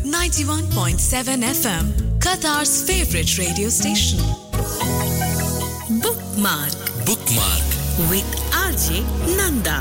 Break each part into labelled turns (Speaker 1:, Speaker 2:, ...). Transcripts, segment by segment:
Speaker 1: 91.7 FM, Qatar's favorite radio station. Bookmark
Speaker 2: bookmark
Speaker 1: with RJ Nanda.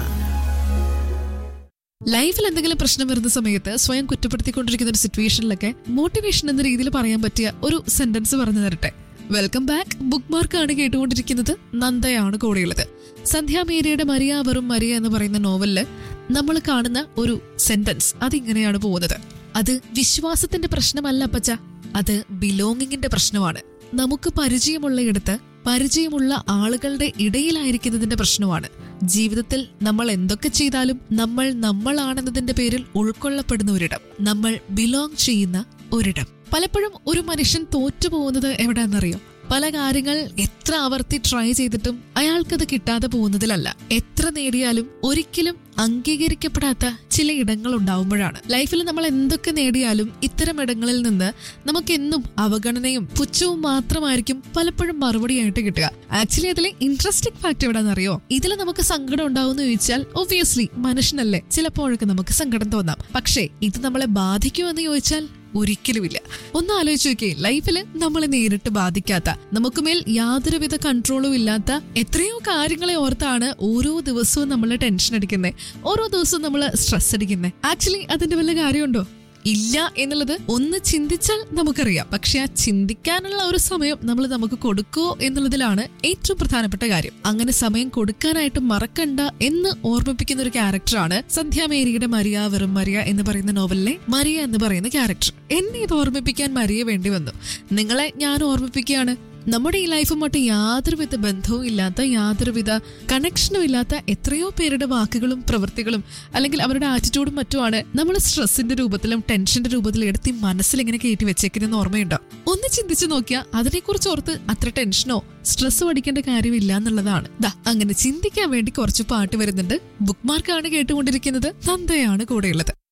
Speaker 3: ലൈഫിൽ എന്തെങ്കിലും പ്രശ്നം വരുന്ന സമയത്ത് സ്വയം കുറ്റപ്പെടുത്തിക്കൊണ്ടിരിക്കുന്ന ഒരു സിറ്റുവേഷനിലൊക്കെ മോട്ടിവേഷൻ എന്ന രീതിയിൽ പറയാൻ പറ്റിയ ഒരു സെന്റൻസ് പറഞ്ഞു തരട്ടെ വെൽക്കം ബാക്ക് ബുക്ക് മാർക്കാണ് കേട്ടുകൊണ്ടിരിക്കുന്നത് നന്ദയാണ് കൂടെയുള്ളത് സന്ധ്യ മേരിയുടെ മരിയ വെറും മരിയ എന്ന് പറയുന്ന നോവലില് നമ്മൾ കാണുന്ന ഒരു സെന്റൻസ് അതിങ്ങനെയാണ് പോകുന്നത് അത് വിശ്വാസത്തിന്റെ പ്രശ്നമല്ല അപ്പച്ച അത് ബിലോങ്ങിങ്ങിന്റെ പ്രശ്നമാണ് നമുക്ക് പരിചയമുള്ളയിടത്ത് പരിചയമുള്ള ആളുകളുടെ ഇടയിലായിരിക്കുന്നതിന്റെ പ്രശ്നമാണ് ജീവിതത്തിൽ നമ്മൾ എന്തൊക്കെ ചെയ്താലും നമ്മൾ നമ്മളാണെന്നതിന്റെ പേരിൽ ഉൾക്കൊള്ളപ്പെടുന്ന ഒരിടം നമ്മൾ ബിലോങ് ചെയ്യുന്ന ഒരിടം പലപ്പോഴും ഒരു മനുഷ്യൻ തോറ്റുപോകുന്നത് എവിടെയാണെന്നറിയോ പല കാര്യങ്ങൾ എത്ര ആവർത്തി ട്രൈ ചെയ്തിട്ടും അയാൾക്കത് കിട്ടാതെ പോകുന്നതിലല്ല എത്ര നേടിയാലും ഒരിക്കലും അംഗീകരിക്കപ്പെടാത്ത ചില ഇടങ്ങൾ ഉണ്ടാവുമ്പോഴാണ് ലൈഫിൽ നമ്മൾ എന്തൊക്കെ നേടിയാലും ഇത്തരം ഇടങ്ങളിൽ നിന്ന് നമുക്കെന്നും അവഗണനയും പുച്ഛവും മാത്രമായിരിക്കും പലപ്പോഴും മറുപടിയായിട്ട് കിട്ടുക ആക്ച്വലി അതിലെ ഇൻട്രസ്റ്റിംഗ് ഫാക്ട് എവിടെയാണെന്നറിയോ ഇതിൽ നമുക്ക് സങ്കടം ഉണ്ടാവുമെന്ന് ചോദിച്ചാൽ ഒബ്വിയസ്ലി മനുഷ്യനല്ലേ ചിലപ്പോഴൊക്കെ നമുക്ക് സങ്കടം തോന്നാം പക്ഷേ ഇത് നമ്മളെ ബാധിക്കുമെന്ന് ചോദിച്ചാൽ ഒരിക്കലുമില്ല ഒന്ന് ആലോചിച്ച് നോക്കിയേ ലൈഫിൽ നമ്മളെ നേരിട്ട് ബാധിക്കാത്ത നമുക്കുമേൽ യാതൊരുവിധ കൺട്രോളും ഇല്ലാത്ത എത്രയോ കാര്യങ്ങളെ ഓർത്താണ് ഓരോ ദിവസവും നമ്മൾ ടെൻഷൻ അടിക്കുന്നത് ഓരോ ദിവസവും നമ്മൾ സ്ട്രെസ് അടിക്കുന്നത് ആക്ച്വലി അതിന്റെ വല്ല കാര്യമുണ്ടോ ഇല്ല എന്നുള്ളത് ഒന്ന് ചിന്തിച്ചാൽ നമുക്കറിയാം പക്ഷെ ആ ചിന്തിക്കാനുള്ള ഒരു സമയം നമ്മൾ നമുക്ക് കൊടുക്കുമോ എന്നുള്ളതിലാണ് ഏറ്റവും പ്രധാനപ്പെട്ട കാര്യം അങ്ങനെ സമയം കൊടുക്കാനായിട്ട് മറക്കണ്ട എന്ന് ഓർമ്മിപ്പിക്കുന്ന ഒരു ക്യാരക്ടറാണ് സന്ധ്യ മേരിയുടെ മരിയ വെറും മരിയ എന്ന് പറയുന്ന നോവലിലെ മരിയ എന്ന് പറയുന്ന ക്യാരക്ടർ എന്നെ ഇത് ഓർമ്മിപ്പിക്കാൻ മരിയ വേണ്ടി വന്നു നിങ്ങളെ ഞാൻ ഓർമ്മിപ്പിക്കുകയാണ് നമ്മുടെ ഈ ലൈഫുമായിട്ട് യാതൊരുവിധ ബന്ധവും ഇല്ലാത്ത യാതൊരുവിധ കണക്ഷനും ഇല്ലാത്ത എത്രയോ പേരുടെ വാക്കുകളും പ്രവൃത്തികളും അല്ലെങ്കിൽ അവരുടെ ആറ്റിറ്റ്യൂഡും മറ്റുമാണ് നമ്മൾ സ്ട്രെസ്സിന്റെ രൂപത്തിലും ടെൻഷന്റെ രൂപത്തിലും എടുത്ത് ഈ മനസ്സിൽ ഇങ്ങനെ കയറ്റി വെച്ചേക്കുന്ന ഓർമ്മയുണ്ടോ ഒന്ന് ചിന്തിച്ചു നോക്കിയാൽ അതിനെക്കുറിച്ച് ഓർത്ത് അത്ര ടെൻഷനോ സ്ട്രെസ്സോ അടിക്കേണ്ട കാര്യമില്ല എന്നുള്ളതാണ് ദാ അങ്ങനെ ചിന്തിക്കാൻ വേണ്ടി കുറച്ച് പാട്ട് വരുന്നുണ്ട് ബുക്ക് മാർക്കാണ് കേട്ടുകൊണ്ടിരിക്കുന്നത് നന്ദയാണ് കൂടെയുള്ളത്